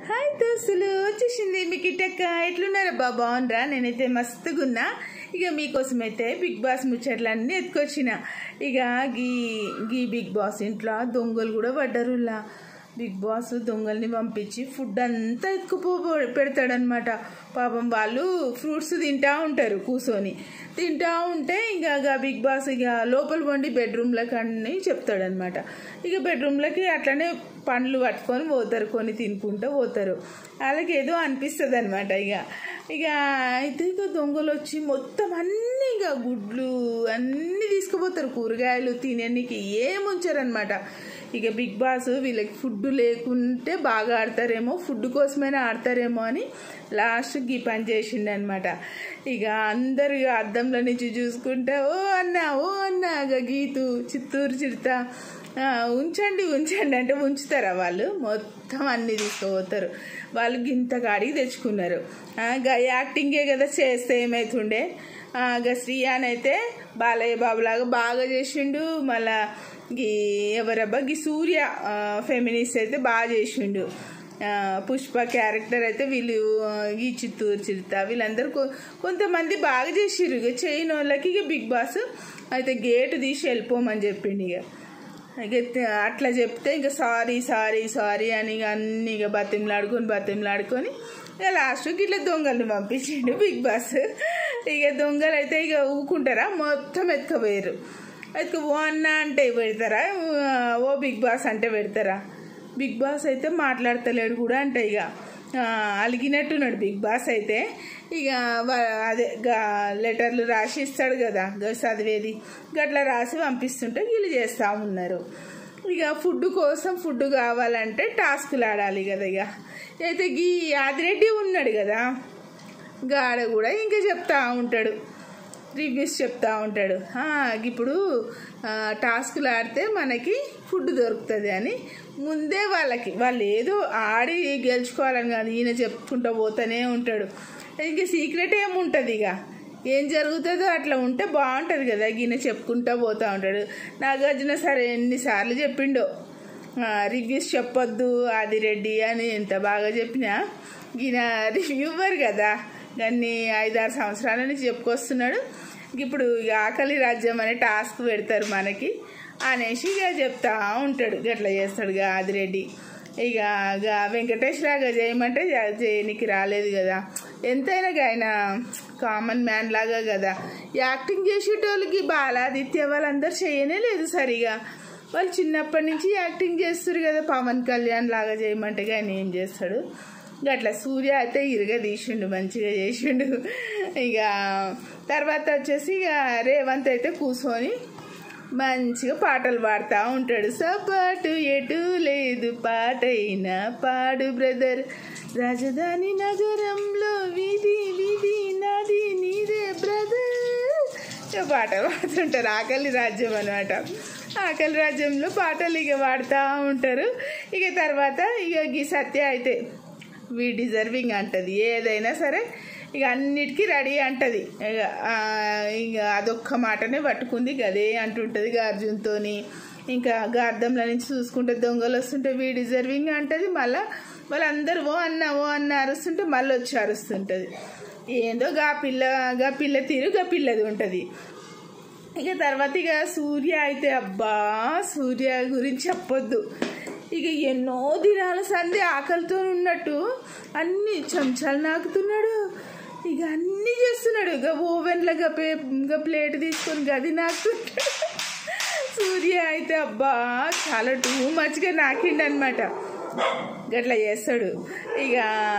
Hi దోస్తులు వచ్చేసింది మీ కిట్టక్క ఎట్లున్నారా బా బాగుండ్రా నేనైతే మస్తుగా ఉన్నా ఇక మీకోసం అయితే బిగ్ బాస్ ముచ్చట్లన్నీ ఎత్తుకొచ్చిన ఇక గీ గీ బిగ్ బాస్ ఇంట్లో దొంగలు కూడా పడ్డరులా బిగ్ బాస్ దొంగల్ని పంపించి ఫుడ్ అంతా ఎత్తుకుపో పెడతాడనమాట పాపం వాళ్ళు ఫ్రూట్స్ తింటా ఉంటారు కూర్చొని తింటా ఉంటే ఇంకా ఇక బిగ్ బాస్ ఇక లోపల వండి బెడ్రూమ్లకు అన్నీ చెప్తాడనమాట ఇక బెడ్రూమ్లకి అట్లనే పండ్లు పట్టుకొని పోతారు కొన్ని తినుకుంటూ పోతారు వాళ్ళకి ఏదో అనిపిస్తుంది అనమాట ఇక ఇక అయితే ఇక దొంగలు వచ్చి మొత్తం అన్నీ ఇక గుడ్లు అన్నీ తీసుకుపోతారు కూరగాయలు తినడానికి ఏం ఉంచారనమాట ఇక బిగ్ బాస్ వీళ్ళకి ఫుడ్ లేకుంటే బాగా ఆడతారేమో ఫుడ్ కోసమైనా ఆడతారేమో అని లాస్ట్ ఈ పని చేసిండు అనమాట ఇక అందరు ఇక అద్దంలో నుంచి చూసుకుంటే ఓ అన్న ఓ అన్న ఇక గీతు చిత్తూరు చిరుత ఆ, ఉంచండి ఉంచండి అంటే ఉంచుతారా వాళ్ళు మొత్తం అన్ని తీసుకుపోతారు వాళ్ళు గింత కాడికి తెచ్చుకున్నారు ఆ, గా యాక్టింగే కదా చేస్తే ఏమవుతుండే ఆ, గా శ్రీయాన్ అయితే బాలయ్య బాబులాగా బాగా చేసిండు మళ్ళా గీ ఎవరబ్బా గీ సూర్య ఫెమినిస్ట్ అయితే బాగా చేసిండు ఆ, పుష్ప క్యారెక్టర్ అయితే వీళ్ళు ఆ, ఈ చిత్తూరు చిరుత వీళ్ళందరూ కొ- కొంతమంది బాగా చేసిర్రు ఇక చేయని వాళ్ళకి ఇక బిగ్ బాస్ అయితే గేట్ తీసి వెళ్ళిపోమని చెప్పిండు ఇక ఇక త- అట్లా చెప్తే ఇంకా సారీ సారీ సారీ అని ఇక అన్ని ఇక బతిమలాడుకొని బతిమలాడుకొని ఇక లాస్ట్కి ఇట్లా దొంగల్ని పంపించిండు బిగ్ బాస్ ఇక దొంగలు అయితే ఇక ఊకుంటారా మొత్తం ఎత్తుకుపోయారు ఎత్తుకు ఓ అన్న అంటే పెడతారా ఓ బిగ్ బాస్ అంటే పెడతారా బిగ్ బాస్ అయితే మాట్లాడతలేడు కూడా అంటే ఇక ఆ, అలిగినట్టున్నాడు బిగ్ బాస్ అయితే ఇక వ- అదే గా- లెటర్లు రాసి ఇస్తాడు కదా గా చదివేది గట్లా రాసి పంపిస్తుంటే వీళ్ళు చేస్తూ ఉన్నారు ఇక ఫుడ్ కోసం ఫుడ్ కావాలంటే టాస్కులు ఆడాలి కదా ఇక అయితే గీ ఆదిరెడ్డి ఉన్నాడు కదా గాడ కూడా ఇంకా చెప్తా ఉంటాడు రివ్యూస్ చెప్తా ఉంటాడు "ఆ, ఇప్పుడు ఆ, టాస్కులు ఆడితే మనకి ఫుడ్ దొరుకుతుంది అని ముందే వాళ్ళకి వాళ్ళు ఏదో ఆడి గెలుచుకోవాలని కాదు ఈయన చెప్పుకుంటూ పోతూనే ఉంటాడు ఇంక సీక్రెట్ ఏముంటుంది ఇక ఏం జరుగుతుందో అట్లా ఉంటే బాగుంటుంది కదా ఈయన చెప్పుకుంటూ పోతూ ఉంటాడు నాగార్జున సరే ఎన్నిసార్లు చెప్పిండో రివ్యూస్ చెప్పొద్దు అది రెడ్డి అని ఎంత బాగా చెప్పినా ఈయన రివ్యూవర్ కదా దాన్ని ఐదారు సంవత్సరాల నుంచి చెప్పుకొస్తున్నాడు ఇప్పుడు ఇక ఆకలి రాజ్యం అనే టాస్క్ పెడతారు మనకి అనేసి ఇక చెప్తా ఉంటాడు గట్లా చేస్తాడు ఇక ఆదిరెడ్డి ఇక ఇక వెంకటేష్ లాగా చేయమంటే చే- చేయనికి రాలేదు కదా ఎంతైనా ఇక ఆయన కామన్ మ్యాన్ లాగా కదా యాక్టింగ్ చేసేటోళ్ళకి బాలాదిత్య వాళ్ళందరూ చేయనే లేదు సరిగా వాళ్ళు చిన్నప్పటి నుంచి యాక్టింగ్ చేస్తారు కదా పవన్ కళ్యాణ్ లాగా చేయమంటే ఆయన ఏం చేస్తాడు గట్లా సూర్య అయితే ఇరుగ తీసిండు మంచిగా చేసిండు ఇక తర్వాత వచ్చేసి ఇక రేవంత్ అయితే కూర్చొని మంచిగా పాటలు పాడుతూ ఉంటాడు సపాటు ఎటు లేదు పాటైనా పాడు బ్రదర్ రాజధాని నగరంలో వీధి వీధి నాది నీదే బ్రదర్ ఇక పాటలు పాడుతుంటారు ఆకలి రాజ్యం అనమాట ఆకలి రాజ్యంలో పాటలు ఇక పాడుతూ ఉంటారు ఇక తర్వాత ఇక ఈ సత్య అయితే వీ డిజర్వింగ్ అంటది ఏదైనా సరే ఇక అన్నిటికీ రెడీ అంటది ఇక ఆ, ఇక అదొక్క మాటనే పట్టుకుంది ఇక అదే అంటుంటుంది ఇక అర్జున్తోని ఇంకా గార్ధంల నుంచి చూసుకుంటే దొంగలు వస్తుంటే వీ డిజర్వింగ్ అంటది మళ్ళీ వాళ్ళందరూ ఓ అన్న ఓ అన్న అరుస్తుంటే మళ్ళీ వచ్చి అరుస్తుంటుంది ఏందో గా పిల్ల గా పిల్ల తీరు గా పిల్లది ఉంటుంది ఇక తర్వాత ఇక సూర్య అయితే అబ్బా సూర్య గురించి చెప్పొద్దు ఇక ఎన్నో దినాల సంధి ఆకలితో ఉన్నట్టు అన్ని చెంచాలు నాకుతున్నాడు ఇక అన్నీ చేస్తున్నాడు ఇక ఓవెన్లో గపే ఇక ప్లేట్ తీసుకొని గది నాకుతుంటాడు సూర్య అయితే అబ్బా చాలా టూ మచ్గా నాకిండు అనమాట గట్లా చేస్తాడు ఇక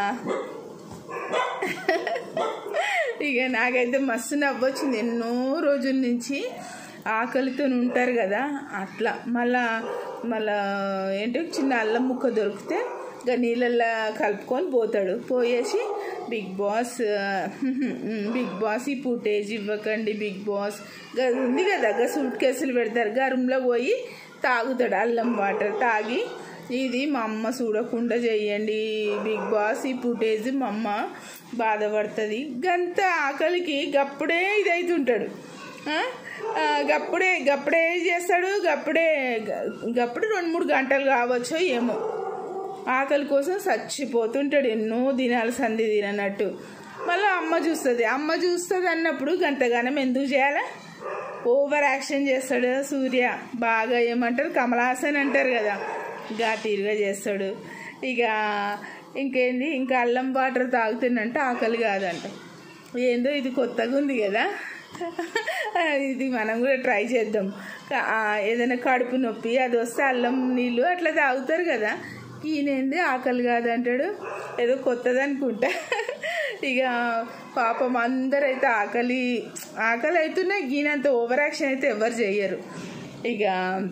ఇక నాకైతే మస్తు నవ్వొచ్చింది ఎన్నో రోజుల నుంచి ఆకలితో ఉంటారు కదా అట్లా మళ్ళా మళ్ళా ఏంటో చిన్న అల్లం ముక్క దొరికితే ఇక నీళ్ళల్లో కలుపుకొని పోతాడు పోయేసి బిగ్ బాస్ బిగ్ బాస్ ఈ ఫుటేజ్ ఇవ్వకండి బిగ్ బాస్ గా ఉంది కదా గా సూట్ కేసులు పెడతారు గా రూమ్లో పోయి తాగుతాడు అల్లం వాటర్ తాగి ఇది మా అమ్మ చూడకుండా చెయ్యండి బిగ్ బాస్ ఈ ఫుటేజ్ మా అమ్మ బాధపడుతుంది గంత ఆకలికి గప్పుడే ఇది అవుతుంటాడు ఆ? ఆ, గప్పుడే గప్పుడే ఏం చేస్తాడు గప్పుడే గ- గప్పుడు రెండు మూడు గంటలు కావచ్చో ఏమో ఆకలి కోసం చచ్చిపోతుంటాడు ఎన్నో దినాలు సంధి తిననట్టు మళ్ళీ అమ్మ చూస్తుంది అమ్మ చూస్తుంది అన్నప్పుడు గంతగానం ఎందుకు చేయాలా ఓవర్ యాక్షన్ చేస్తాడు సూర్య బాగా ఏమంటారు కమలాసన్ అంటారు కదా గా తీరుగా చేస్తాడు ఇక ఇంకేంది ఇంకా అల్లం వాటర్ తాగుతుందంటే ఆకలి కాదంట ఏందో ఇది కొత్తగా ఉంది కదా ఇది మనం కూడా ట్రై చేద్దాం కా- ఆ, ఏదైనా కడుపు నొప్పి అది వస్తే అల్లం నీళ్ళు అట్లా తాగుతారు కదా ఈయనేంది ఆకలి కాదంటాడు ఏదో కొత్తది అనుకుంటా ఇక పాపం అందరైతే ఆకలి ఆకలి అవుతున్నాయి ఈయనంత ఓవర్ యాక్షన్ అయితే ఎవరు చెయ్యరు ఇక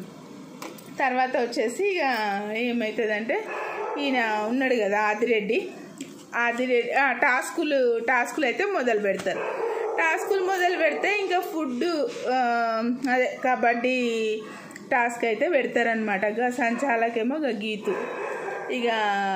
తర్వాత వచ్చేసి ఇక ఏమవుతుందంటే ఈయన ఉన్నాడు కదా ఆదిరెడ్డి ఆదిరెడ్డి ఆ, టాస్కులు టాస్కులు అయితే మొదలు పెడతారు టాస్కులు మొదలు పెడితే ఇంకా ఫుడ్ అదే కబడ్డీ టాస్క్ అయితే పెడతారనమాట గా సంచాలకేమో గా గీతు ఇక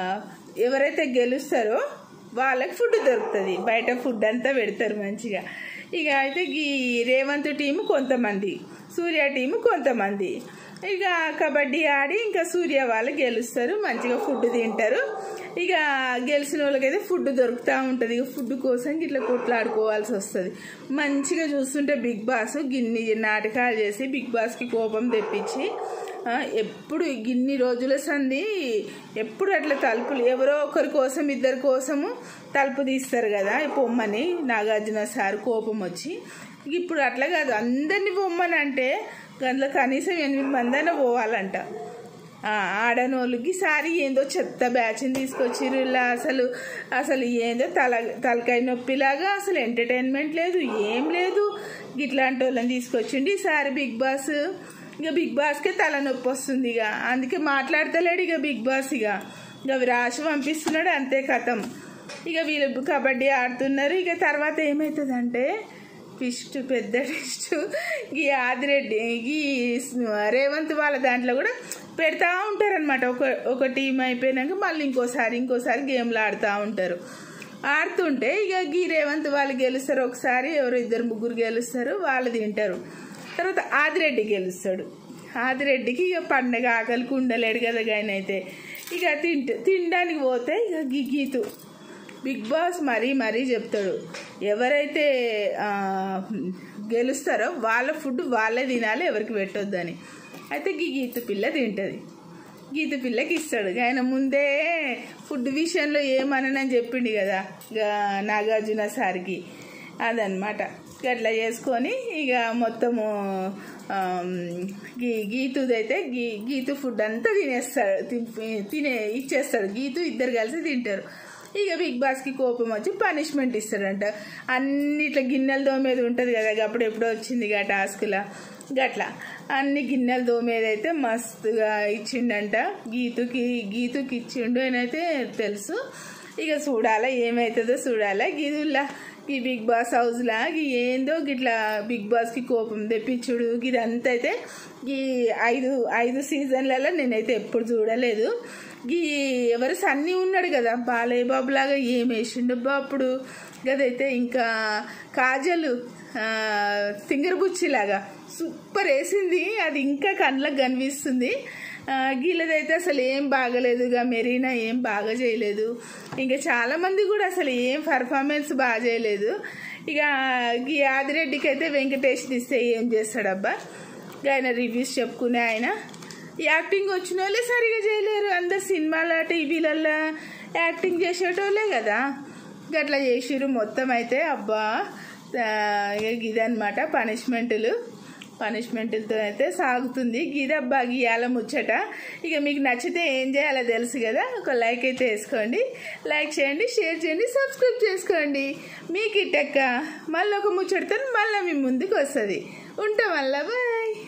ఎవరైతే గెలుస్తారో వాళ్ళకి ఫుడ్ దొరుకుతుంది బయట ఫుడ్ అంతా పెడతారు మంచిగా ఇక అయితే ఈ రేవంత్ టీము కొంతమంది సూర్య టీము కొంతమంది ఇక కబడ్డీ ఆడి ఇంకా సూర్య వాళ్ళు గెలుస్తారు మంచిగా ఫుడ్ తింటారు ఇక గెలిచిన వాళ్ళకైతే ఫుడ్ దొరుకుతూ ఉంటుంది ఇక ఫుడ్ కోసం ఇట్లా కొట్లాడుకోవాల్సి వస్తుంది మంచిగా చూస్తుంటే బిగ్ బాస్ గిన్ని నాటకాలు చేసి బిగ్ బాస్కి కోపం తెప్పించి ఆ, ఎప్పుడు గిన్ని రోజుల సంది ఎప్పుడు అట్లా తలుపులు ఎవరో ఒకరి కోసం ఇద్దరి కోసము తలుపు తీస్తారు కదా ఈ పొమ్మని నాగార్జున సార్ కోపం వచ్చి ఇప్పుడు అట్లా కాదు అందరినీ పొమ్మని అంటే అందులో కనీసం ఎనిమిది మంది అయినా పోవాలంట ఆ, ఆడనోళ్ళకి సారి ఏందో చెత్త బ్యాచ్ని తీసుకొచ్చిర్రు ఇలా అసలు అసలు ఏందో తల తలకాయ నొప్పిలాగా అసలు ఎంటర్టైన్మెంట్ లేదు ఏం లేదు ఇట్లాంటి వాళ్ళని తీసుకొచ్చిండి ఈసారి బిగ్ బాస్ ఇక బిగ్ బాస్కే తలనొప్పి వస్తుంది ఇక అందుకే మాట్లాడతలేడు ఇక బిగ్ బాస్ ఇక ఇక రాసి పంపిస్తున్నాడు అంతే కథం ఇక వీళ్ళు కబడ్డీ ఆడుతున్నారు ఇక తర్వాత ఏమవుతుందంటే ట్విస్ట్ పెద్ద ట్విస్ట్ ఈ ఆదిరెడ్డి ఈ రేవంత్ వాళ్ళ దాంట్లో కూడా పెడతా ఉంటారనమాట ఒక ఒక టీం అయిపోయినాక మళ్ళీ ఇంకోసారి ఇంకోసారి గేమ్లు ఆడుతూ ఉంటారు ఆడుతుంటే ఇక గీ రేవంత్ వాళ్ళు గెలుస్తారు ఒకసారి ఎవరు ఇద్దరు ముగ్గురు గెలుస్తారు వాళ్ళు తింటారు తర్వాత ఆదిరెడ్డి గెలుస్తాడు ఆదిరెడ్డికి ఇక పండగ ఆకలికి ఉండలేడు కదా ఆయన అయితే ఇక తింట తినడానికి పోతే ఇక గీ గీతు బిగ్ బాస్ మరీ మరీ చెప్తాడు ఎవరైతే ఆ, గెలుస్తారో వాళ్ళ ఫుడ్ వాళ్ళే తినాలి ఎవరికి పెట్టొద్దని అయితే గీ గీత పిల్ల తింటుంది గీత పిల్లకి ఇస్తాడు ఆయన ముందే ఫుడ్ విషయంలో ఏమనని చెప్పిండు కదా గా నాగార్జున సార్కి అదనమాట అట్లా చేసుకొని ఇక మొత్తము ఆమ్, గీ గీతుదైతే గీ గీతు ఫుడ్ అంతా తినేస్తాడు తి- తినే ఇచ్చేస్తాడు గీతు ఇద్దరు కలిసి తింటారు ఇక బిగ్ బాస్కి కోపం వచ్చి పనిష్మెంట్ ఇస్తాడంట అన్ని ఇట్లా గిన్నెల దోమేది ఉంటుంది కదా అప్పుడు ఎప్పుడో వచ్చింది ఇక టాస్క్లా గట్లా అన్ని గిన్నెల దోమేది అయితే మస్తుగా ఇచ్చిండంట గీతుకి గీతుకి ఇచ్చిండు ఆయనైతే తెలుసు ఇక చూడాలా ఏమవుతుందో చూడాలా గీదుల్లా ఈ బిగ్ బాస్ హౌస్లా ఈ ఏందో గిట్లా బిగ్ బాస్కి కోపం తెప్పించుడు ఇదంతా అయితే ఈ ఐదు ఐదు సీజన్లలో నేనైతే ఎప్పుడు చూడలేదు ఈ ఎవరు సన్నీ ఉన్నాడు కదా బాలయ్య బాబు లాగా ఏం వేసిండు అబ్బా అప్పుడు గదైతే ఇంకా కాజలు తింగరబుచ్చిలాగా సూపర్ వేసింది అది ఇంకా కళ్ళకు కనిపిస్తుంది ఆ, గీళ్ళదైతే అసలు ఏం బాగలేదుగా మెరీనా ఏం బాగా చేయలేదు ఇంకా చాలామంది కూడా అసలు ఏం పర్ఫార్మెన్స్ బాగా చేయలేదు ఇక ఈ ఆదిరెడ్డికి అయితే వెంకటేష్ ఇస్తే ఏం చేస్తాడబ్బా ఇక ఆయన రివ్యూస్ చెప్పుకునే ఆయన యాక్టింగ్ వచ్చిన వాళ్ళే సరిగా చేయలేరు అందరు సినిమాల టీవీలల్లో యాక్టింగ్ చేసేటోళ్ళే కదా గట్లా చేసిర్రు మొత్తం అయితే అబ్బా ఆ, ఇక ఇదనమాట పనిష్మెంట్లు పనిష్మెంట్లతో అయితే సాగుతుంది గిదబ్బా గీయాల ముచ్చట ఇక మీకు నచ్చితే ఏం చేయాలో తెలుసు కదా ఒక లైక్ అయితే వేసుకోండి లైక్ చేయండి షేర్ చేయండి సబ్స్క్రైబ్ చేసుకోండి మీకు ఇట్టక్క మళ్ళీ ఒక ముచ్చటతో మళ్ళీ మీ ముందుకు వస్తుంది ఉంటాం మళ్ళా బాయ్